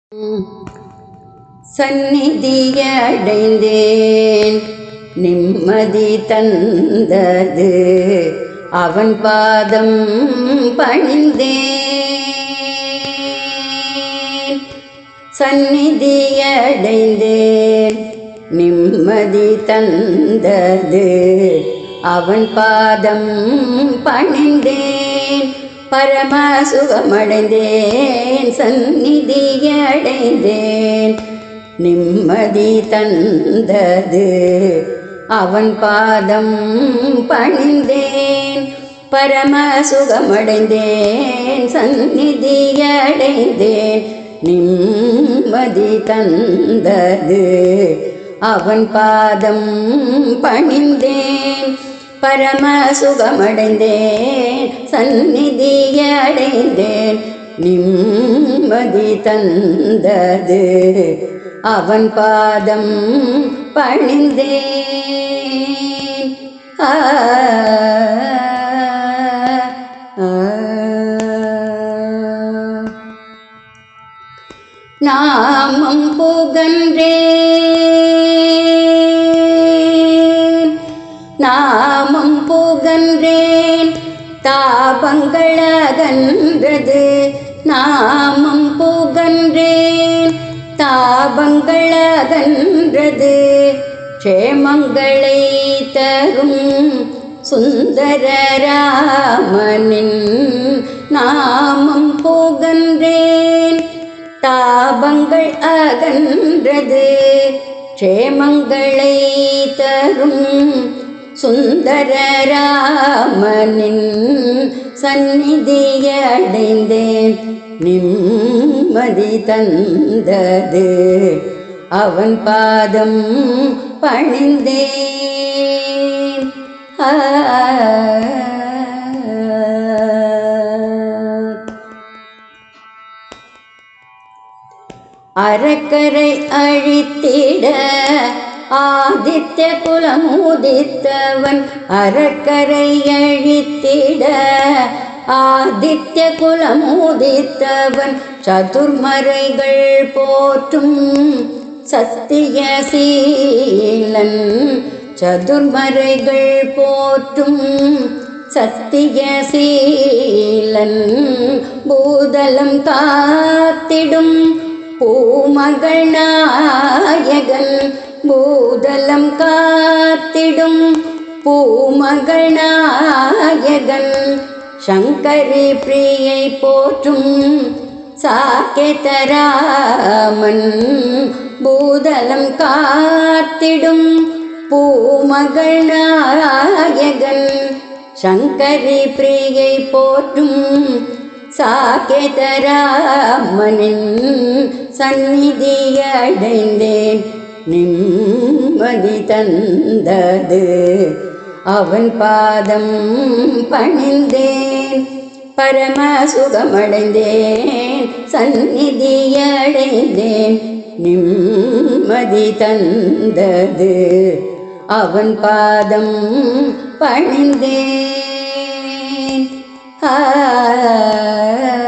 சந்நிதியடைந்தேன் நிம்மதி தந்தது அவன் பாதம் பணிந்தேன் சந்நிதியடைந்தேன் நிம்மதி தந்தது அவன் பாதம் பணிந்தேன் பரம சுகமடைந்தேன் சந்நிதியடைந்தேன் நிம்மதி தந்தது அவன் பாதம் பணிந்தேன் பரம சுகமடைந்தேன் சந்நிதியடைந்தேன் நிம்மதி தந்தது அவன் பாதம் பணிந்தேன் பரம சுகமடைந்தேன் சந்நிதியடைந்தேன் நிம்மதி தந்தது அவன் பாதம் பணிந்தேன் ஆ ஆ. நாமம் புகன்றேன் நாமம் புகன்றேன் தாபங்கள் அகன்றது நாமம் புகன்றேன் தாபங்கள் அகன்றது க்ஷேமங்களை தரும் சுந்தரராமனின் நாமம் புகன்றேன் தாபங்கள் அகன்றது க்ஷேமங்களை தரும் சுந்தரராமனின் சந்நிதியடைந்தேன் நிம்மதி தந்தது அவன் பாதம் பணிந்தேன் ஆ அறக்கரை அழித்திட ஆதித்ய குலமுதித்தவன் அறக்கரை அழித்திட ஆதித்ய குலமுதித்தவன் சதுர்மறைகள் போற்றும் சத்தியசீலன் சதுர்மறைகள் போற்றும் சத்தியசீலன் பூதலம் காத்திடும் பூமகள் நாயகன் பூதலம் காத்திடும் பூமகள் நாயகன் சங்கரி பிரியை போற்றும் சாக்கேதராமன் பூதலம் காத்திடும் பூமகள் நாயகன் சங்கரி பிரியை போற்றும் சாக்கேதராமனின் சந்நிதியடைந்தேன் நிம்மதி தந்தது அவன் பாதம் பணிந்தேன் பரம சுகமடைந்தேன் சந்நிதியடைந்தேன் நிம்மதி தந்தது அவன் பாதம் பணிந்தேன் ஆ